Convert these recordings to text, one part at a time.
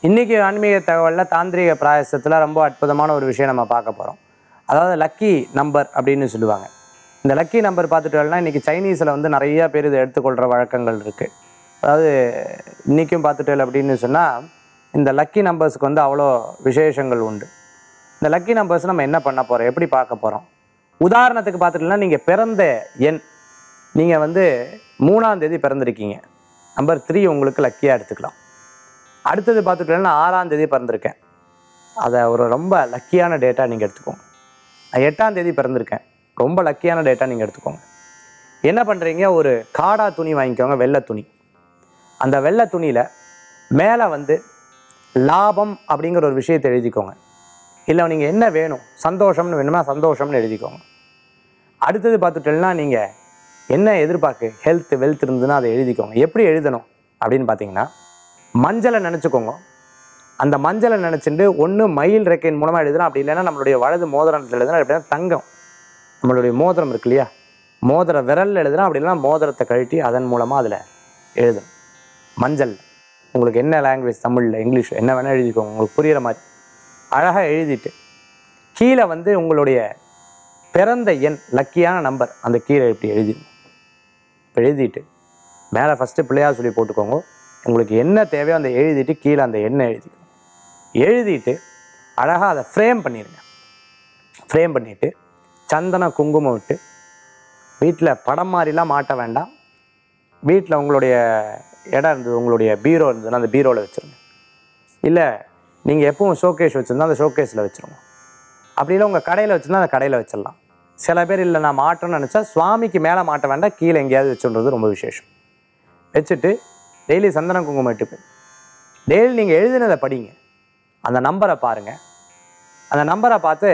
இன்றைக்கி ஆன்மீக தகவலில் தாந்திரிக பிராயசத்தில் ரொம்ப அற்புதமான ஒரு விஷயம் நம்ம பார்க்க போகிறோம் அதாவது லக்கி நம்பர் அப்படின்னு சொல்லுவாங்க இந்த லக்கி நம்பர் பார்த்துட்டோம்னா இன்றைக்கி சைனீஸில் வந்து நிறைய பேர் இதை எடுத்துக்கொள்கிற வழக்கங்கள் இருக்குது அதாவது இன்றைக்கும் பார்த்துட்டோம் அப்படின்னு சொன்னால் இந்த லக்கி நம்பர்ஸ்க்கு வந்து அவ்வளோ விசேஷங்கள் உண்டு இந்த லக்கி நம்பர்ஸ் நம்ம என்ன பண்ண போகிறோம் எப்படி பார்க்க போகிறோம் உதாரணத்துக்கு பார்த்துட்டோம்னா நீங்கள் பிறந்த எண் நீங்கள் வந்து மூணாம் தேதி பிறந்திருக்கீங்க நம்பர் த்ரீ உங்களுக்கு லக்கியாக எடுத்துக்கலாம் அடுத்தது பார்த்துட்டோம்னா ஆறாம் தேதி பிறந்திருக்கேன் அதை ஒரு ரொம்ப லக்கியான டேட்டா நீங்கள் எடுத்துக்கோங்க நான் எட்டாம் தேதி பிறந்திருக்கேன் ரொம்ப லக்கியான டேட்டா நீங்கள் எடுத்துக்கோங்க என்ன பண்ணுறீங்க ஒரு காடா துணி வாங்கிக்கோங்க வெள்ளை துணி அந்த வெள்ளை துணியில் மேலே வந்து லாபம் அப்படிங்கிற ஒரு விஷயத்தை எழுதிக்கோங்க இல்லை நீங்கள் என்ன வேணும் சந்தோஷம்னு வேணுமா சந்தோஷம்னு எழுதிக்கோங்க அடுத்தது பார்த்துட்டோம்னா நீங்கள் என்ன எதிர்பார்க்கு ஹெல்த் வெல்த் இருந்ததுன்னா அதை எழுதிக்கோங்க எப்படி எழுதணும் அப்படின்னு பார்த்தீங்கன்னா மஞ்சளை நினச்சிக்கோங்க அந்த மஞ்சளை நினச்சிட்டு ஒன்று மயில் ரெக்கையின் மூலமாக எழுதலாம் அப்படி இல்லைன்னா நம்மளுடைய வலது மோதிரத்தில் எழுதுனா அப்படின்னா தங்கம் நம்மளுடைய மோதிரம் இருக்கு இல்லையா மோதிர விரலில் எழுதுனா அப்படி இல்லைன்னா மோதிரத்தை கழட்டி அதன் மூலமாக அதில் எழுதணும் மஞ்சள் உங்களுக்கு என்ன லாங்குவேஜ் தமிழில் இங்கிலீஷ் என்ன வேணால் எழுதிக்கோங்க உங்களுக்கு புரிகிற மாதிரி அழகாக எழுதிட்டு கீழே வந்து உங்களுடைய பிறந்த எண் லக்கியான நம்பர் அந்த கீழே இப்படி எழுதிடணும் இப்போ எழுதிட்டு மேலே ஃபஸ்ட்டு பிள்ளையார் சொல்லி போட்டுக்கோங்க உங்களுக்கு என்ன தேவையோ அந்த எழுதிட்டு கீழே அந்த எண்ணை எழுதிக்கோங்க எழுதிட்டு அழகாக அதை ஃப்ரேம் பண்ணிடுங்க ஃப்ரேம் பண்ணிவிட்டு சந்தன குங்குமம் விட்டு வீட்டில் படம் மாதிரிலாம் மாட்ட வேண்டாம் வீட்டில் உங்களுடைய இடம் இருந்தது உங்களுடைய பீரோ இருந்ததுன்னா அந்த பீரோவில் வச்சுருங்க இல்லை நீங்கள் எப்பவும் ஷோகேஸ் வச்சுருந்தா அந்த ஷோகேஸில் வச்சுருங்க அப்படி இல்லை உங்கள் கடையில் வச்சுருந்தா அந்த கடையில் வச்சிடலாம் சில பேர் இல்லை நான் மாட்டணும்னு நினச்சா சுவாமிக்கு மேலே மாட்ட வேண்டாம் கீழே எங்கேயாவது வச்சுன்றது ரொம்ப விசேஷம் வச்சுட்டு டெய்லி சந்தன குங்குமம் இட்டு போய் டெய்லி நீங்கள் எழுதினதை படிங்க அந்த நம்பரை பாருங்கள் அந்த நம்பரை பார்த்து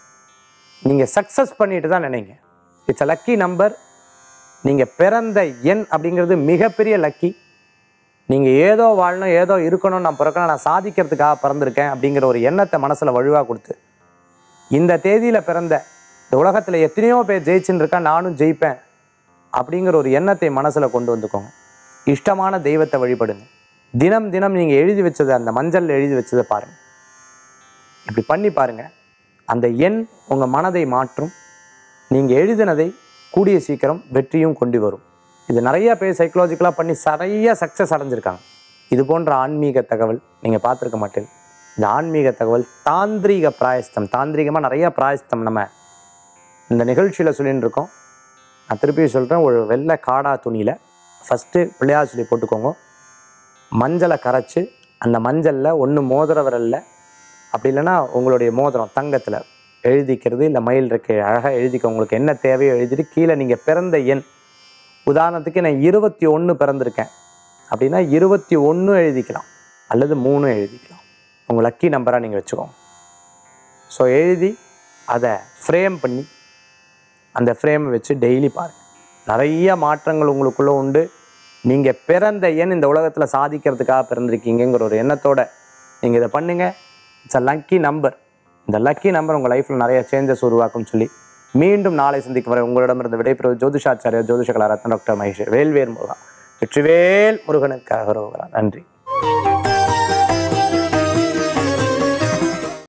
நீங்கள் சக்ஸஸ் பண்ணிட்டு தான் நினைங்க இட்ஸ் அ லக்கி நம்பர் நீங்கள் பிறந்த எண் அப்படிங்கிறது மிகப்பெரிய லக்கி நீங்கள் ஏதோ வாழணும் ஏதோ இருக்கணும் நான் பிறக்கணும் நான் சாதிக்கிறதுக்காக பிறந்திருக்கேன் அப்படிங்கிற ஒரு எண்ணத்தை மனசில் வலுவாக கொடுத்து இந்த தேதியில் பிறந்த இந்த உலகத்தில் எத்தனையோ பேர் ஜெயிச்சுன்னு இருக்கா நானும் ஜெயிப்பேன் அப்படிங்கிற ஒரு எண்ணத்தை மனசில் கொண்டு வந்துக்கோங்க இஷ்டமான தெய்வத்தை வழிபடுங்க தினம் தினம் நீங்கள் எழுதி வச்சதை அந்த மஞ்சள் எழுதி வச்சதை பாருங்கள் இப்படி பண்ணி பாருங்க அந்த எண் உங்கள் மனதை மாற்றும் நீங்கள் எழுதினதை கூடிய சீக்கிரம் வெற்றியும் கொண்டு வரும் இது நிறைய பேர் சைக்கலாஜிக்கலாக பண்ணி நிறைய சக்ஸஸ் அடைஞ்சிருக்காங்க இது போன்ற ஆன்மீக தகவல் நீங்கள் பார்த்துருக்க மாட்டீங்க இந்த ஆன்மீக தகவல் தாந்திரீக பிராயஸ்தம் தாந்திரீகமாக நிறைய பிராயஸ்தம் நம்ம இந்த நிகழ்ச்சியில் சொல்லின்னு இருக்கோம் நான் திருப்பி சொல்கிறேன் ஒரு வெள்ளை காடா துணியில் ஃபஸ்ட்டு பிள்ளையார் சொல்லி போட்டுக்கோங்க மஞ்சளை கரைச்சி அந்த மஞ்சளில் ஒன்று மோதிர விரலில் அப்படி இல்லைன்னா உங்களுடைய மோதிரம் தங்கத்தில் எழுதிக்கிறது இல்லை மயில் இருக்கு அழகாக எழுதிக்க உங்களுக்கு என்ன தேவையோ எழுதிட்டு கீழே நீங்கள் பிறந்த எண் உதாரணத்துக்கு நான் இருபத்தி ஒன்று பிறந்திருக்கேன் அப்படின்னா இருபத்தி ஒன்று எழுதிக்கலாம் அல்லது மூணு எழுதிக்கலாம் உங்கள் லக்கி நம்பராக நீங்கள் வச்சுக்கோங்க ஸோ எழுதி அதை ஃப்ரேம் பண்ணி அந்த ஃப்ரேமை வச்சு டெய்லி பாருங்கள் நிறைய மாற்றங்கள் உங்களுக்குள்ளே உண்டு நீங்கள் பிறந்த எண் இந்த உலகத்தில் சாதிக்கிறதுக்காக பிறந்திருக்கீங்கங்கிற ஒரு எண்ணத்தோட நீங்கள் இதை பண்ணுங்கள் இட்ஸ் அ லக்கி நம்பர் இந்த லக்கி நம்பர் உங்கள் லைஃப்பில் நிறைய சேஞ்சஸ் உருவாக்கும் சொல்லி மீண்டும் நாளை சந்திக்கும் வரை உங்களிடமிருந்து விடைபெறுவது ஜோதிஷாச்சாரியர் ஜோதிஷ கலா ரத்ன டாக்டர் மகேஷ் வேல்வேல் முருகா வெற்றிவேல் முருகனுக்காக ரோகரா நன்றி